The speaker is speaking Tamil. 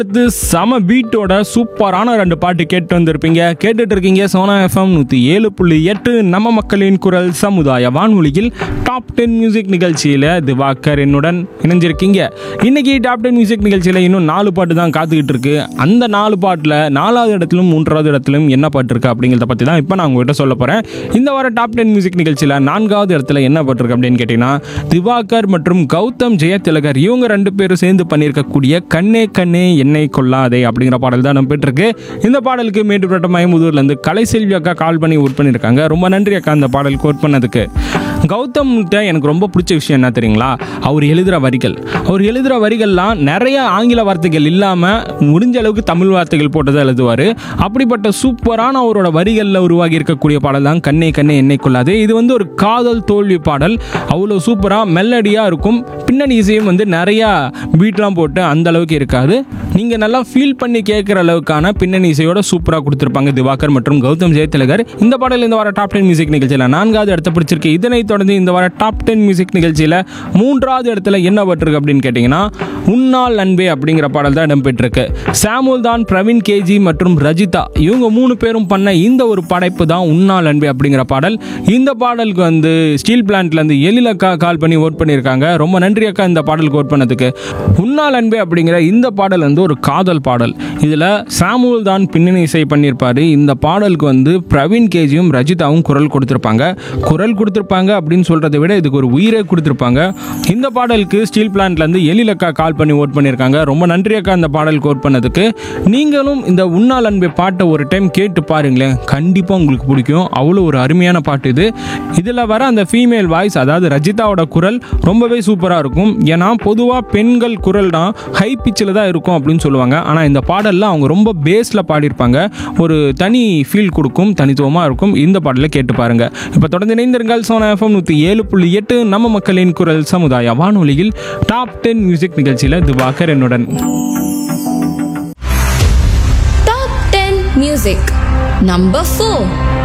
அடுத்து சம பீட்டோட சூப்பரான ரெண்டு பாட்டு கேட்டு வந்திருப்பீங்க கேட்டுட்டு இருக்கீங்க சோனா எஃப்எம் நூற்றி ஏழு புள்ளி எட்டு நம்ம மக்களின் குரல் சமுதாய வானொலியில் டாப் டென் மியூசிக் நிகழ்ச்சியில் திவாகர் என்னுடன் இணைஞ்சிருக்கீங்க இன்னைக்கு டாப் டென் மியூசிக் நிகழ்ச்சியில் இன்னும் நாலு பாட்டு தான் காத்துக்கிட்டு இருக்கு அந்த நாலு பாட்டில் நாலாவது இடத்திலும் மூன்றாவது இடத்திலும் என்ன பாட்டு இருக்கு அப்படிங்கிறத பற்றி தான் இப்போ நான் உங்ககிட்ட சொல்ல போகிறேன் இந்த வார டாப் டென் மியூசிக் நிகழ்ச்சியில் நான்காவது இடத்துல என்ன பாட்டு இருக்கு அப்படின்னு கேட்டிங்கன்னா திவாகர் மற்றும் கௌதம் ஜெயதிலகர் இவங்க ரெண்டு பேரும் சேர்ந்து பண்ணியிருக்கக்கூடிய கண்ணே கண்ணே என்னை கொள்ளாதே அப்படிங்கிற பாடல் தான் நம்பிட்டுருக்கு இந்த பாடலுக்கு மேட்டுப்பட்ட மயமுதூர்லேருந்து கலைசெல்வி அக்கா கால் பண்ணி ஒர்க் பண்ணியிருக்காங்க ரொம்ப நன்றி அக்கா அந்த பாடலுக்கு ஒர்க் பண்ணதுக்கு கௌதம்கிட்ட எனக்கு ரொம்ப பிடிச்ச விஷயம் என்ன தெரியுங்களா அவர் எழுதுகிற வரிகள் அவர் எழுதுகிற வரிகள்லாம் நிறைய ஆங்கில வார்த்தைகள் இல்லாமல் முடிஞ்ச அளவுக்கு தமிழ் வார்த்தைகள் போட்டு தான் எழுதுவார் அப்படிப்பட்ட சூப்பரான அவரோட வரிகளில் உருவாகி இருக்கக்கூடிய பாடல் தான் கண்ணே கண்ணே என்னை கொள்ளாது இது வந்து ஒரு காதல் தோல்வி பாடல் அவ்வளோ சூப்பராக மெல்லடியாக இருக்கும் பின்னணி இசையும் வந்து நிறையா பீட்லாம் போட்டு அந்த அளவுக்கு இருக்காது நீங்கள் நல்லா ஃபீல் பண்ணி கேட்குற அளவுக்கான பின்னணி இசையோட சூப்பராக கொடுத்துருப்பாங்க திவாகர் மற்றும் கௌதம் ஜெயதிலகர் இந்த பாடல் இந்த வார டாப் டென் மியூசிக் நிகழ்ச்சியில் நான்காவது இடத்த பிடிச்சிருக்கு இதனைத் தொடர்ந்து இந்த வார டாப் டென் மியூசிக் நிகழ்ச்சியில் மூன்றாவது இடத்துல என்ன பட்டிருக்கு அப்படின்னு கேட்டிங்கன்னா உன்னால் அன்பே அப்படிங்கிற பாடல் தான் இடம்பெற்றிருக்கு சாமுல் தான் பிரவீன் கேஜி மற்றும் ரஜிதா இவங்க மூணு பேரும் பண்ண இந்த ஒரு படைப்பு தான் உன்னால் அன்பே அப்படிங்கிற பாடல் இந்த பாடலுக்கு வந்து ஸ்டீல் பிளான்ட்லேருந்து எழிலக்கா கால் பண்ணி ஓட் பண்ணியிருக்காங்க ரொம்ப நன்றி அக்கா இந்த பாடலுக்கு ஓட் பண்ணதுக்கு உன்னால் அன்பே அப்படிங்கிற இந்த பாடல் வந்து ஒரு காதல் பாடல் இதில் சாமுல் தான் பின்னணி இசை பண்ணியிருப்பாரு இந்த பாடலுக்கு வந்து பிரவீன் கேஜியும் ரஜிதாவும் குரல் கொடுத்துருப்பாங்க குரல் கொடுத்துருப்பாங்க அப்படின்னு சொல்கிறத விட இதுக்கு ஒரு உயிரை கொடுத்துருப்பாங்க இந்த பாடலுக்கு ஸ்டீல் பிளான்ட்லேருந்து எழிலக்கா கால் பண்ணி ஓட் பண்ணியிருக்காங்க ரொம்ப நன்றி அக்கா இந்த பாடலுக்கு ஓட் பண்ணதுக்கு நீங்களும் இந்த உன்னால் அன்பே பாட்டை ஒரு டைம் கேட்டு பாருங்களேன் கண்டிப்பாக உங்களுக்கு பிடிக்கும் அவ்வளோ ஒரு அருமையான பாட்டு இது இதில் வர அந்த ஃபீமேல் வாய்ஸ் அதாவது ரஜிதாவோட குரல் ரொம்பவே சூப்பராக இருக்கும் ஏன்னா பொதுவாக பெண்கள் குரல் தான் ஹை பிச்சில் தான் இருக்கும் அப்படின்னு சொல்லுவாங்க ஆனால் இந்த பாடலில் அவங்க ரொம்ப பேஸில் பாடியிருப்பாங்க ஒரு தனி ஃபீல் கொடுக்கும் தனித்துவமாக இருக்கும் இந்த பாடலை கேட்டு பாருங்க இப்போ தொடர்ந்து இணைந்திருங்கள் சோனா எஃப்எம் நூற்றி ஏழு புள்ளி எட்டு நம்ம மக்களின் குரல் சமுதாய வானொலியில் டாப் டென் மியூசிக் நிகழ்ச்சியில் திவாகர் என்னுடன் Top 10 Music Number 4